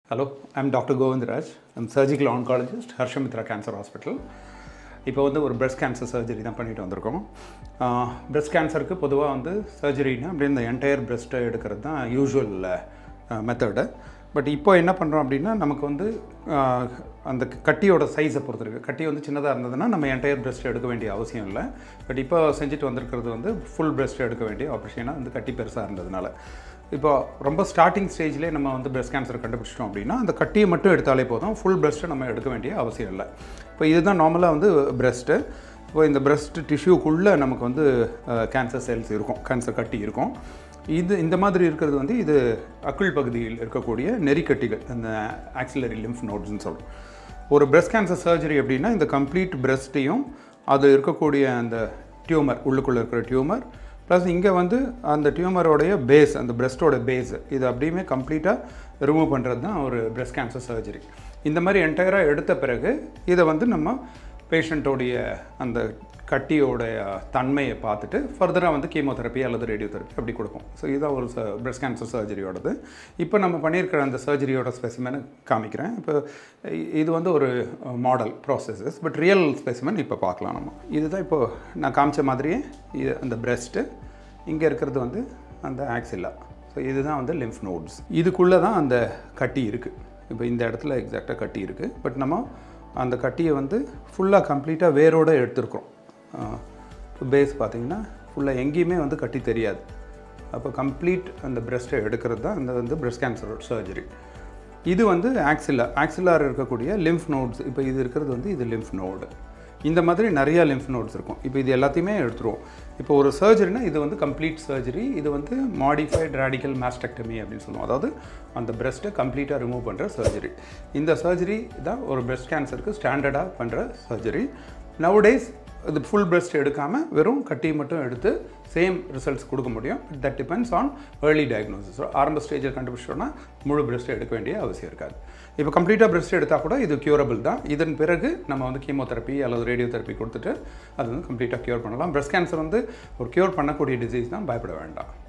Hello, I'm Dr. Govindraj. I'm surgical oncologist, Harshamitra Cancer Hospital. இப்போ வந்து ஒரு breast cancer surgery தான் பண்ணிட்டு வந்திருக்கோம் breast கேன்சருக்கு பொதுவாக வந்து சர்ஜரினா அப்படியே இந்த என்டையர் breast எடுக்கிறது தான் யூஷுவல் மெத்தடு பட் இப்போ என்ன பண்ணுறோம் அப்படின்னா நமக்கு வந்து ஆஹ், அந்த கட்டியோட சைஸை பொறுத்து இருக்குது கட்டி வந்து சின்னதாக இருந்ததுன்னா நம்ம என்டையர் breast எடுக்க வேண்டிய அவசியம் இல்லை பட் இப்போ செஞ்சுட்டு வந்திருக்கிறது வந்து ஃபுல் breast எடுக்க வேண்டிய ஆப்ரேஷனாக வந்து கட்டி பெருசாக இருந்ததுனால இப்போ ரொம்ப ஸ்டார்டிங் ஸ்டேஜ்லேயே நம்ம வந்து breast கேன்சர் கண்டுபிடிச்சிட்டோம் அப்படின்னா அந்த கட்டியை மட்டும் எடுத்தாலே போதும் ஃபுல் breast நம்ம எடுக்க வேண்டிய அவசியம் இல்லை இப்போ இதுதான் நார்மலாக வந்து breast இப்போ இந்த breast டிஷ்யூக்குள்ளே நமக்கு வந்து கேன்சர் செல்ஸ் இருக்கும் கேன்சர் கட்டி இருக்கும் இது இந்த மாதிரி இருக்கிறது வந்து இது அக்குள் பகுதியில் இருக்கக்கூடிய நெறிக்கட்டிகள் இந்த ஆக்சிலரி லிம்ஃப் நோட்ஸ்னு சொல்கிறோம் ஒரு breast கேன்சர் சர்ஜரி அப்படின்னா இந்த கம்ப்ளீட் பிரெஸ்ட்டையும் அது இருக்கக்கூடிய அந்த டியூமர் உள்ளுக்குள்ளே இருக்கிற டியூமர் ப்ளஸ் இங்கே வந்து அந்த டியூமரோடைய பேஸ் அந்த பிரஸ்ட்டோட பேஸ் இது அப்படியுமே கம்ப்ளீட்டாக ரிமூவ் பண்ணுறது தான் ஒரு breast கேன்சர் சர்ஜரி இந்த மாதிரி என்டையராக எடுத்த பிறகு இதை வந்து நம்ம பேஷண்ட்டோடைய அந்த கட்டியோடைய தன்மையை பார்த்துட்டு ஃபர்தராக வந்து கீமோதெரப்பி அல்லது ரேடியோதெரப்பி அப்படி கொடுப்போம் ஸோ இதுதான் ஒரு breast கேன்சர் சர்ஜரியோடது இப்போ நம்ம பண்ணியிருக்கிற அந்த சர்ஜரியோட ஸ்பெசிமெனை காமிக்கிறேன் இப்போ இ- இது வந்து ஒரு model processes but real specimen இப்போ பார்க்கலாம் நம்ம இதுதான் இப்போ நான் காமிச்ச மாதிரியே இது அந்த பிரஸ்ட்டு இங்கே இருக்கிறது வந்து அந்த ஆக்சில்லா ஸோ இதுதான் வந்து லிம்ஃப் நோட்ஸ் இதுக்குள்ளே தான் அந்த கட்டி இருக்குது இப்போ இந்த இடத்துல எக்ஸாக்டாக கட்டி இருக்குது பட் நம்ம அந்த கட்டியை வந்து ஃபுல்லாக கம்ப்ளீட்டாக வேரோடு எடுத்திருக்கிறோம் பேஸ் பார்த்தீங்கன்னா ஃபுல்லாக எங்கேயுமே வந்து கட்டி தெரியாது அப்போ கம்ப்ளீட் அந்த பிரஸ்ட்டை எடுக்கிறது தான் இந்த வந்து பிரஸ்ட் கேன்சர் சர்ஜரி இது வந்து ஆக்சிலா ஆக்சிலார் இருக்கக்கூடிய லிம்ஃப் நோட்ஸ் இப்போ இது இருக்கிறது வந்து இது லிம்ஃப் நோடு இந்த மாதிரி நிறைய லிம்ஃப் நோட்ஸ் இருக்கும் இப்போ இது எல்லாத்தையுமே எடுத்துருவோம் இப்போ ஒரு சர்ஜரினா இது வந்து கம்ப்ளீட் சர்ஜரி இது வந்து மாடிஃபைட் ரேடிக்கல் மாஸ்டெக்டமி அப்படின்னு சொல்லுவோம் அதாவது அந்த பிரஸ்ட்டை கம்ப்ளீட்டாக ரிமூவ் பண்ணுற சர்ஜரி இந்த சர்ஜரி தான் ஒரு பிரஸ்ட் கேன்சருக்கு ஸ்டாண்டர்டாக பண்ணுற சர்ஜரி நவடேஸ் இது ஃபுல் breast எடுக்காமல் வெறும் கட்டி மட்டும் எடுத்து சேம் ரிசல்ட்ஸ் கொடுக்க முடியும் that depends on early diagnosis ஆரம்ப ஸ்டேஜில் கண்டுபிடிச்சோன்னா முழு breast எடுக்க வேண்டிய அவசியம் இருக்காது இப்போ கம்ப்ளீட்டாக breast எடுத்தால் கூட இது க்யூரபிள் தான் இதன் பிறகு நம்ம வந்து கீமோதெரப்பி அல்லது ரேடியோ தெரப்பி கொடுத்துட்டு அது வந்து கம்ப்ளீட்டாக க்யூர் பண்ணலாம் breast கேன்சர் வந்து ஒரு க்யூர் பண்ணக்கூடிய டிசீஸ் தான் பயப்பட வேண்டாம்